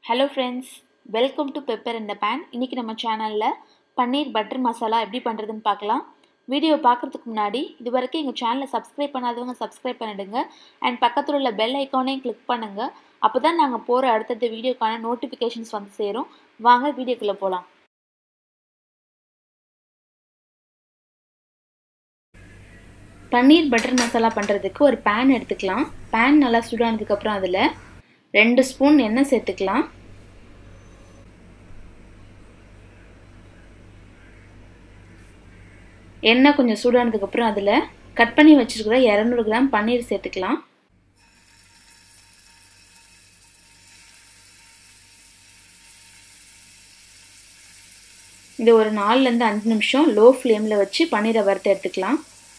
hello friends welcome to pepper இந்த pan இன்றைக்கி நம்ம சேனலில் பன்னீர் பட்டர் மசாலா எப்படி பண்ணுறதுன்னு பார்க்கலாம் வீடியோ பார்க்குறதுக்கு முன்னாடி இது வரைக்கும் எங்கள் சேனலை சப்ஸ்கிரைப் பண்ணாதவங்க சப்ஸ்கிரைப் பண்ணிடுங்க அண்ட் பக்கத்தில் உள்ள பெல் ஐக்கானையும் கிளிக் பண்ணுங்கள் அப்போ தான் நாங்கள் போகிற அடுத்தடுத்த வீடியோக்கான நோட்டிஃபிகேஷன்ஸ் வந்து சேரும் வாங்க வீடியோக்குள்ளே போகலாம் பன்னீர் பட்டர் மசாலா பண்ணுறதுக்கு ஒரு பேன் எடுத்துக்கலாம் பேன் நல்லா சூடானதுக்கப்புறம் அதில் ரெண்டு ஸ்பூன் எண்ணெய் சேர்த்துக்கலாம் எண்ணெய் கொஞ்சம் சூடானதுக்கப்புறம் அதில் கட் பண்ணி வச்சுருக்கிற இரநூறு கிராம் பன்னீர் சேர்த்துக்கலாம் இது ஒரு நாலுலேருந்து அஞ்சு நிமிஷம் லோ ஃப்ளேமில் வச்சு பன்னீரை வறுத்து எடுத்துக்கலாம்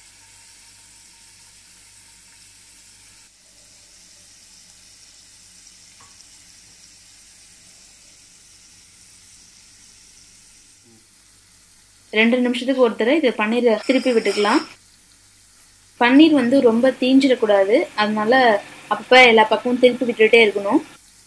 ரெண்டு நிமிஷத்துக்கு ஒரு தடவை இது பன்னீரை திருப்பி விட்டுக்கலாம் பன்னீர் வந்து ரொம்ப தீஞ்சிடக்கூடாது அதனால அப்பப்போ எல்லா பக்கமும் திருப்பி விட்டுட்டே இருக்கணும்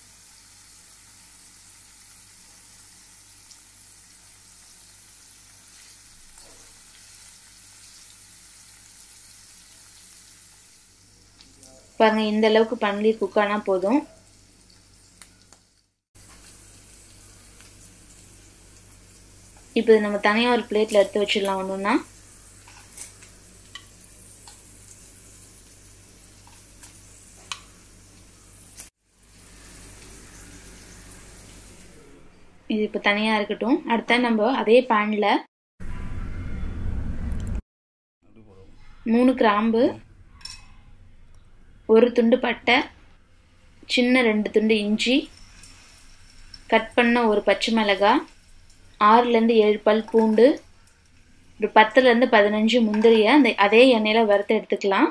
பாருங்க இந்த அளவுக்கு பன்னீர் குக்கானா போதும் இப்போ இது நம்ம தனியாக ஒரு பிளேட்டில் எடுத்து வச்சிடலாம் ஒன்றுன்னா இது இப்போ தனியாக இருக்கட்டும் அடுத்த நம்ம அதே பேனில் மூணு கிராம்பு ஒரு துண்டு பட்டை சின்ன ரெண்டு துண்டு இஞ்சி கட் பண்ண ஒரு பச்சை மிளகாய் ஆறுலேருந்து ஏழு பல் பூண்டு ஒரு பத்துலேருந்து பதினஞ்சு முந்திரியை அந்த அதே எண்ணெயில் வறுத்து எடுத்துக்கலாம்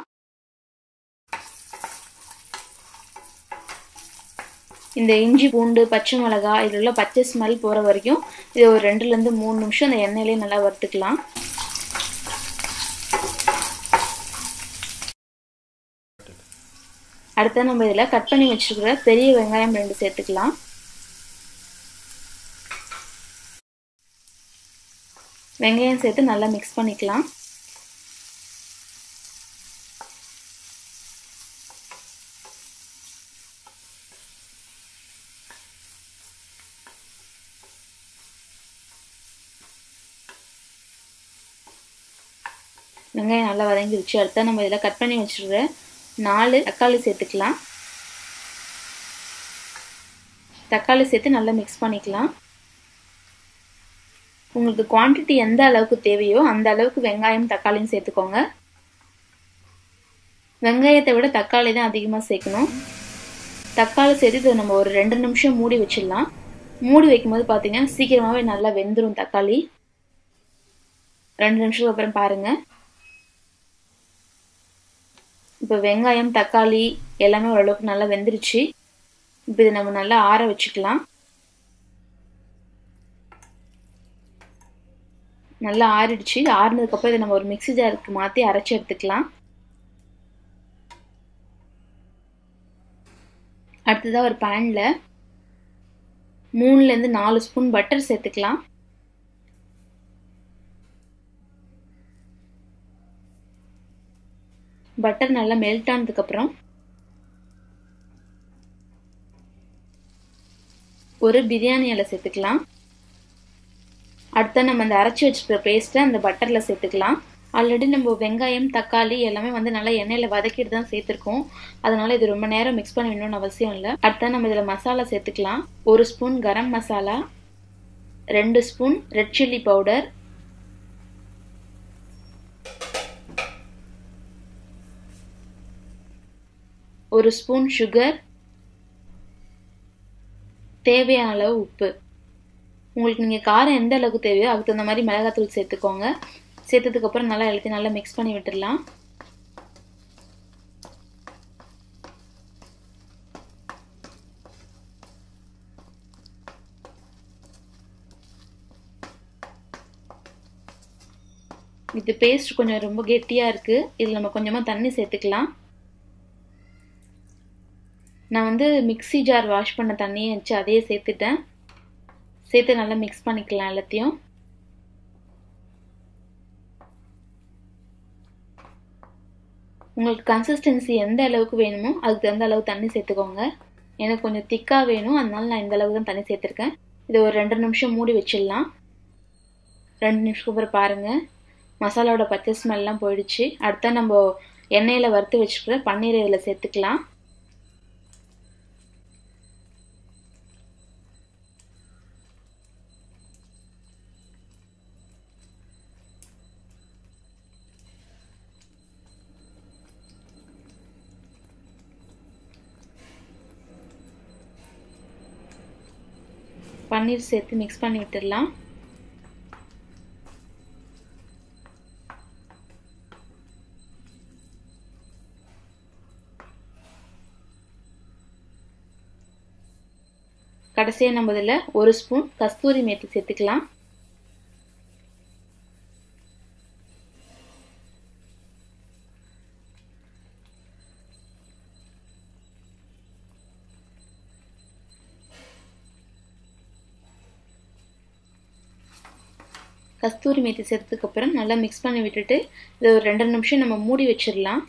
இந்த இஞ்சி பூண்டு பச்சை மிளகா இதில் உள்ள பச்சை ஸ்மெல் போகிற வரைக்கும் இது ஒரு ரெண்டுலேருந்து மூணு நிமிஷம் அந்த எண்ணெயிலே நல்லா வறுத்துக்கலாம் அடுத்து நம்ம இதில் கட் பண்ணி வச்சுருக்கிற பெரிய வெங்காயம் ரெண்டு சேர்த்துக்கலாம் வெங்காயம் சேர்த்து நல்லா மிக்ஸ் பண்ணிக்கலாம் வெங்காயம் நல்லா வதங்கிடுச்சு அடுத்தா நம்ம இதில் கட் பண்ணி வச்சுருக்க நாலு தக்காளி சேர்த்துக்கலாம் தக்காளி சேர்த்து நல்லா மிக்ஸ் பண்ணிக்கலாம் உங்களுக்கு குவான்டிட்டி எந்த அளவுக்கு தேவையோ அந்த அளவுக்கு வெங்காயம் தக்காளியும் சேர்த்துக்கோங்க வெங்காயத்தை விட தக்காளி தான் அதிகமாக சேர்க்கணும் தக்காளி சேர்த்து இதை நம்ம ஒரு ரெண்டு நிமிஷம் மூடி வச்சிடலாம் மூடி வைக்கும்போது பார்த்தீங்கன்னா சீக்கிரமாகவே நல்லா வெந்துடும் தக்காளி ரெண்டு நிமிஷத்துக்கு அப்புறம் பாருங்கள் இப்போ வெங்காயம் தக்காளி எல்லாமே ஓரளவுக்கு நல்லா வெந்துருச்சு இப்போ இதை நம்ம நல்லா ஆற வச்சுக்கலாம் நல்லா ஆறிடுச்சு ஆறுனதுக்கப்புறம் இதை நம்ம ஒரு மிக்சி ஜாருக்கு மாற்றி அரைச்சி எடுத்துக்கலாம் அடுத்ததாக ஒரு பேனில் மூணுலேருந்து நாலு ஸ்பூன் பட்டர் சேர்த்துக்கலாம் பட்டர் நல்லா மெல்ட் ஆனதுக்கப்புறம் ஒரு பிரியாணி இலை சேர்த்துக்கலாம் அடுத்த நம்ம அந்த அரைச்சி வச்சுருக்கிற பேஸ்ட்டை அந்த பட்டரில் சேர்த்துக்கலாம் ஆல்ரெடி நம்ம வெங்காயம் தக்காளி எல்லாமே வந்து நல்லா எண்ணெயில் வதக்கிட்டு தான் சேர்த்துருக்கோம் அதனால் இது ரொம்ப நேரம் மிக்ஸ் பண்ண வேணும்னு அவசியம் இல்லை அடுத்த நம்ம இதில் மசாலா சேர்த்துக்கலாம் ஒரு ஸ்பூன் கரம் மசாலா ரெண்டு ஸ்பூன் ரெட் சில்லி பவுடர் ஒரு ஸ்பூன் சுகர் தேவையான அளவு உப்பு உங்களுக்கு நீங்கள் காரம் எந்த அளவுக்கு தேவையோ அதுக்கு தகுந்த மாதிரி மிளகாத்தூள் சேர்த்துக்கோங்க சேர்த்ததுக்கப்புறம் நல்லா எல்லாத்தையும் நல்லா மிக்ஸ் பண்ணி விட்டுடலாம் இது பேஸ்ட் கொஞ்சம் ரொம்ப கெட்டியாக இருக்குது இதில் நம்ம கொஞ்சமாக தண்ணி சேர்த்துக்கலாம் நான் வந்து மிக்ஸி ஜார் வாஷ் பண்ண தண்ணியை வச்சு அதையே சேர்த்துட்டேன் சேர்த்து நல்லா மிக்ஸ் பண்ணிக்கலாம் எல்லாத்தையும் உங்களுக்கு கன்சிஸ்டன்சி எந்த அளவுக்கு வேணுமோ அதுக்கு தகுந்த அளவு தண்ணி சேர்த்துக்கோங்க எனக்கு கொஞ்சம் திக்காக வேணும் அதனால நான் இந்த அளவுக்கு தான் தண்ணி சேர்த்துருக்கேன் இதை ஒரு ரெண்டு நிமிஷம் மூடி வச்சிடலாம் ரெண்டு நிமிஷம் அப்புறம் பாருங்கள் மசாலாவோட பச்சை ஸ்மெல்லாம் போயிடுச்சு அடுத்தா நம்ம எண்ணெயில் வறுத்து வச்சுக்கிற பன்னீர் இதில் சேர்த்துக்கலாம் பன்னீர் சேர்த்து மிக்ஸ் பண்ணி விட்டுடலாம் கடைசியாக நம்ம இதில் ஒரு ஸ்பூன் கஸ்தூரி மேத்தி சேர்த்துக்கலாம் கஸ்தூரி மேத்தி சேர்த்ததுக்கப்புறம் நல்லா மிக்ஸ் பண்ணி விட்டுட்டு இதை ஒரு ரெண்டு நிமிஷம் நம்ம மூடி வச்சிடலாம்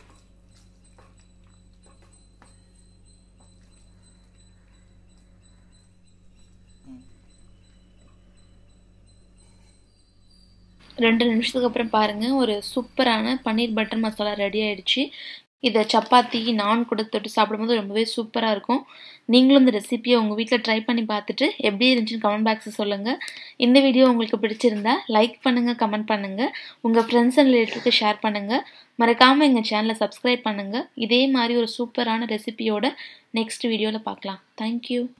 ரெண்டு நிமிஷத்துக்கு அப்புறம் பாருங்கள் ஒரு சூப்பரான பன்னீர் பட்டர் மசாலா ரெடி ஆயிடுச்சு இதை சப்பாத்தி நான் கூட தொட்டு சாப்பிடும்போது ரொம்பவே சூப்பராக இருக்கும் நீங்களும் இந்த ரெசிபியை உங்கள் வீட்டில் ட்ரை பண்ணி பார்த்துட்டு எப்படி இருந்துச்சுன்னு கமெண்ட் பாக்ஸில் சொல்லுங்கள் இந்த வீடியோ உங்களுக்கு பிடிச்சிருந்தா லைக் பண்ணுங்கள் கமெண்ட் பண்ணுங்கள் உங்கள் ஃப்ரெண்ட்ஸ் அண்ட் ரிலேட்டிவ்க்கு ஷேர் பண்ணுங்கள் மறக்காமல் எங்கள் சேனலை சப்ஸ்கிரைப் பண்ணுங்கள் இதே மாதிரி ஒரு சூப்பரான ரெசிபியோட நெக்ஸ்ட் வீடியோவில் பார்க்கலாம் தேங்க்யூ